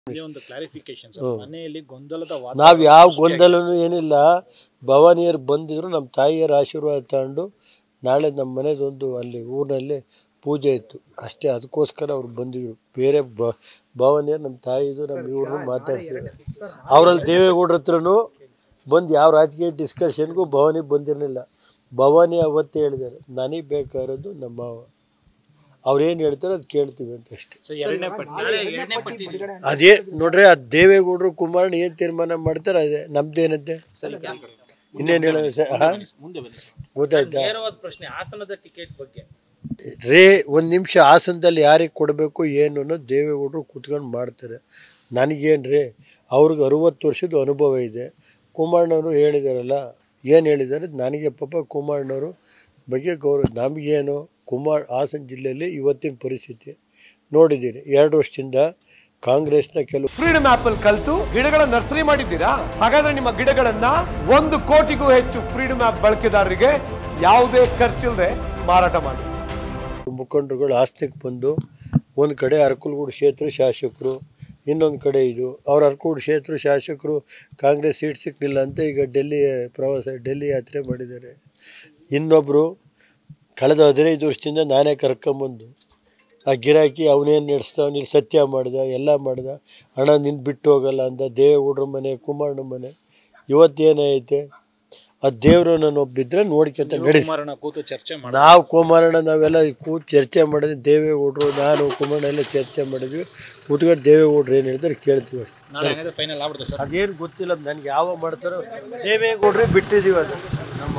ಇದೇ ಒಂದು ಕ್ಲಾರಿಫಿಕೇಶನ್ ಮನೆಯಲ್ಲಿ ಗೊಂದಲದ ವಾತಾವರಣ ನಾವು ಯಾವ ಗೊಂದಲನೂ ಏನಿಲ್ಲ ಭವಾನಿಯರು ಬಂದಿದ್ರು ನಮ್ಮ ತಾಯಿಯರ ಆಶೀರ್ವಾದ ತಗೊಂಡು ನಾಳೆ ನಮ್ಮ ಮನೆದೊಂದು ಅಲ್ಲಿ ಊರಿನಲ್ಲಿ ಪೂಜೆ ಇತ್ತು ಅಷ್ಟೇ ಅದಕ್ಕೋಸ್ಕರ ಅವ್ರು ಬಂದಿದ್ರು ಬೇರೆ ಬ ಭವಾನಿಯರು ನಮ್ಮ ತಾಯಿದು ನಮ್ಮ ಇವ್ರನ್ನ ಮಾತಾಡ್ಸಿದ್ರು ಅವರಲ್ಲಿ ದೇವೇಗೌಡ್ರ ಹತ್ರನೂ ಬಂದು ಯಾವ ರಾಜಕೀಯ ಡಿಸ್ಕಷನ್ಗೂ ಭವಾನಿ ಬಂದಿರಲಿಲ್ಲ ಭವಾನಿ ಅವತ್ತೇ ಹೇಳಿದ್ದಾರೆ ನನಗೆ ಬೇಕಾಗಿರೋದು ನಮ್ಮ ಮಾವ ಅವ್ರೇನು ಹೇಳ್ತಾರೆ ಅದು ಕೇಳ್ತೀವಿ ಅಂತ ಅಷ್ಟೇ ಸೊ ಎರಡನೇ ಪಟ್ಟಿ ಎರಡನೇ ಪಟ್ಟಿ ಅದೇ ನೋಡ್ರಿ ಆ ದೇವೇಗೌಡರು ಕುಮಾರಣ್ಣ ಏನು ತೀರ್ಮಾನ ಮಾಡ್ತಾರೆ ಅದೇ ನಮ್ದೇನಂತೆ ಇನ್ನೇನು ಹೇಳೋದು ಸರ್ ಹಾಂ ಮುಂದೆ ಬನ್ನಿ ಗೊತ್ತಾಯ್ತಾ ನೇರವಾದ ಪ್ರಶ್ನೆ ಹಾಸನದ ಟಿಕೆಟ್ ಬಗ್ಗೆ ರೇ ಒಂದು ನಿಮಿಷ ಹಾಸನದಲ್ಲಿ ಯಾರಿಗೆ ಕೊಡಬೇಕು ಏನು ಅನ್ನೋದು ದೇವೇಗೌಡರು ಕೂತ್ಕೊಂಡು ಮಾಡ್ತಾರೆ ನನಗೇನು ರೀ ಅವ್ರಿಗೆ ಅರುವತ್ತು ವರ್ಷದ ಅನುಭವ ಇದೆ ಕುಮಾರಣ್ಣವರು ಹೇಳಿದಾರಲ್ಲ ಏನು ಹೇಳಿದ್ದಾರೆ ನನಗೆ ಪಾಪ ಕುಮಾರಣ್ಣವರು ಬಗ್ಗೆ ಗೌರವ ನಮಗೇನು ಕುಮಾರ್ ಹಾಸನ ಜಿಲ್ಲೆಯಲ್ಲಿ ಇವತ್ತಿನ ಪರಿಸ್ಥಿತಿ ನೋಡಿದ್ದೀನಿ ಎರಡು ವರ್ಷದಿಂದ ಕಾಂಗ್ರೆಸ್ನ ಕೆಲವು ಫ್ರೀಡಮ್ ಆಪ್ ಅಲ್ಲಿ ಕಲ್ತು ಗಿಡಗಳ ನರ್ಸರಿ ಮಾಡಿದ್ದೀರಾ ಹಾಗಾದ್ರೆ ನಿಮ್ಮ ಗಿಡಗಳನ್ನ ಒಂದು ಕೋಟಿಗೂ ಹೆಚ್ಚು ಫ್ರೀಡಮ್ ಆಪ್ ಬಳಕೆದಾರರಿಗೆ ಯಾವುದೇ ಖರ್ಚಿಲ್ಲದೆ ಮಾರಾಟ ಮಾಡಿ ಮುಖಂಡರುಗಳು ಆಸ್ತಿಗೆ ಬಂದು ಒಂದು ಕಡೆ ಅರಕಲಗೂಡು ಕ್ಷೇತ್ರ ಶಾಸಕರು ಇನ್ನೊಂದು ಕಡೆ ಇದು ಅವ್ರ ಅರಕಲಗೂಡು ಕ್ಷೇತ್ರ ಶಾಸಕರು ಕಾಂಗ್ರೆಸ್ ಸೀಟ್ ಸಿಕ್ಕಲಿಲ್ಲ ಅಂತ ಈಗ ಡೆಲ್ಲಿ ಪ್ರವಾಸ ಡೆಲ್ಲಿ ಯಾತ್ರೆ ಮಾಡಿದ್ದಾರೆ ಇನ್ನೊಬ್ಬರು ಕಳೆದ ಹದಿನೈದು ವರ್ಷದಿಂದ ನಾನೇ ಕರ್ಕೊಂಬಂದು ಆ ಗಿರಾಕಿ ಅವನೇನು ನಡೆಸ್ತಾವ ಇಲ್ಲಿ ಸತ್ಯ ಮಾಡ್ದ ಎಲ್ಲ ಮಾಡ್ದ ಹಣ ನಿನ್ನ ಬಿಟ್ಟು ಹೋಗಲ್ಲ ಅಂದ ದೇವೇಗೌಡ್ರ ಮನೆ ಕುಮಾರನ ಮನೆ ಇವತ್ತೇನೈತೆ ಆ ದೇವರು ನಾನು ಒಬ್ಬಿದ್ರೆ ನೋಡ್ಕೊಂತ ನಡೆಸಿ ಕುಮಾರಣ್ಣ ಕೂತು ಚರ್ಚೆ ಮಾಡಿ ನಾವು ಕುಮಾರಣ್ಣ ನಾವೆಲ್ಲ ಕೂತು ಚರ್ಚೆ ಮಾಡಿದ್ವಿ ದೇವೇಗೌಡರು ನಾನು ಕುಮಾರಣ್ಣ ಎಲ್ಲ ಚರ್ಚೆ ಮಾಡಿದ್ವಿ ಕೂತ್ಕೊಂಡು ದೇವೇಗೌಡರು ಏನು ಹೇಳ್ತಾರೆ ಕೇಳ್ತೀವಿ ಅಷ್ಟೇ ನಾಳೆ ಹಂಗಾದ್ರೆ ಫೈನಲ್ ಆಗ್ಬಿಡುತ್ತೆ ಸರ್ ಅದೇನು ಗೊತ್ತಿಲ್ಲ ನನಗೆ ಯಾವ ಮಾಡ್ತಾರೋ ದೇವೇಗೌಡ್ರೆ ಬಿಟ್ಟಿದ್ದೀವಿ ಅದು ನಮ್ಮ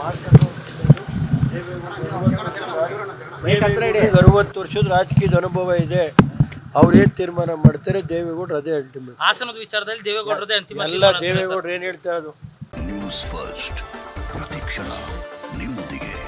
ದೇವೇಗೌಡರು ಅರವತ್ತು ವರ್ಷದ ರಾಜಕೀಯದ ಅನುಭವ ಇದೆ ಅವ್ರು ಏನು ತೀರ್ಮಾನ ಮಾಡ್ತಾರೆ ದೇವೇಗೌಡರು ಅದೇ ಅಲ್ಟಿಮೇಟ್ ಹಾಸನದ ವಿಚಾರದಲ್ಲಿ ದೇವೇಗೌಡರದೇ ಅಂತಿಮ ಎಲ್ಲ ದೇವೇಗೌಡರು ಏನು ಹೇಳ್ತಾರೆ ಅದು ನ್ಯೂಸ್ ಫಸ್ಟ್ ಪ್ರತಿಕ್ಷಣ ನಿಮ್ಮೊಂದಿಗೆ